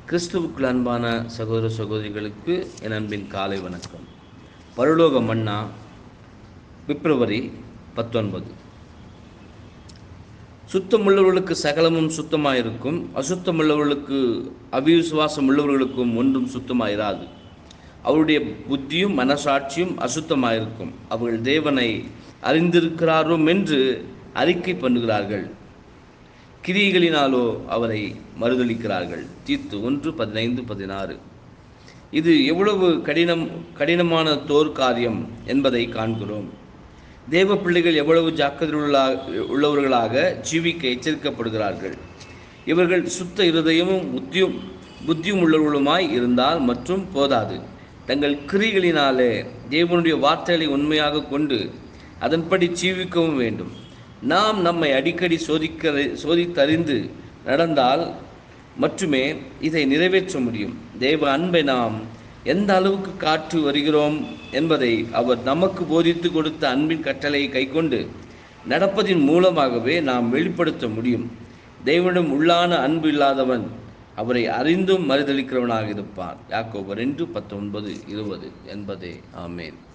கிறிஸ்துவுக்குள் அன்பான சகோதர சகோதரிகளுக்கு என் அன்பின் காலை வணக்கம் பரலோக மன்னா பிப்ரவரி பத்தொன்பது சுத்தமுள்ளவர்களுக்கு சகலமும் சுத்தமாயிருக்கும் அசுத்தமுள்ளவர்களுக்கு அவிசுவாசம் உள்ளவர்களுக்கும் ஒன்றும் சுத்தமாயிராது அவருடைய புத்தியும் மனசாட்சியும் அசுத்தமாயிருக்கும் அவர்கள் தேவனை அறிந்திருக்கிறாரும் என்று அறிக்கை பண்ணுகிறார்கள் கிரியைகளினாலோ அவரை மறுதளிக்கிறார்கள் தீத்து ஒன்று பதினைந்து பதினாறு இது எவ்வளவு கடினம் கடினமான தோர் காரியம் என்பதை காண்கிறோம் தேவ பிள்ளைகள் எவ்வளவு ஜாக்கிரதை உள்ளவர்களாக ஜீவிக்க எச்சரிக்கப்படுகிறார்கள் இவர்கள் சுத்த இருதயமும் புத்தியும் புத்தியும் உள்ளவர்களுமாய் இருந்தால் மற்றும் போதாது தங்கள் கிரிகளினாலே தேவனுடைய வார்த்தைகளை உண்மையாக கொண்டு அதன்படி ஜீவிக்கவும் வேண்டும் நாம் நம்மை அடிக்கடி சோதிக்க சோதித்தறிந்து நடந்தால் மட்டுமே இதை நிறைவேற்ற முடியும் தேவ அன்பை நாம் எந்த அளவுக்கு காற்று வருகிறோம் என்பதை அவர் நமக்கு போதித்து கொடுத்த அன்பின் கட்டளையை கைக்கொண்டு நடப்பதின் மூலமாகவே நாம் வெளிப்படுத்த முடியும் தேவனிடம் உள்ளான அன்பு இல்லாதவன் அவரை அறிந்தும் மறுதளிக்கிறவனாக இருப்பான் யாக்கோபர் ரெண்டு பத்தொன்பது இருபது என்பதே ஆமேன்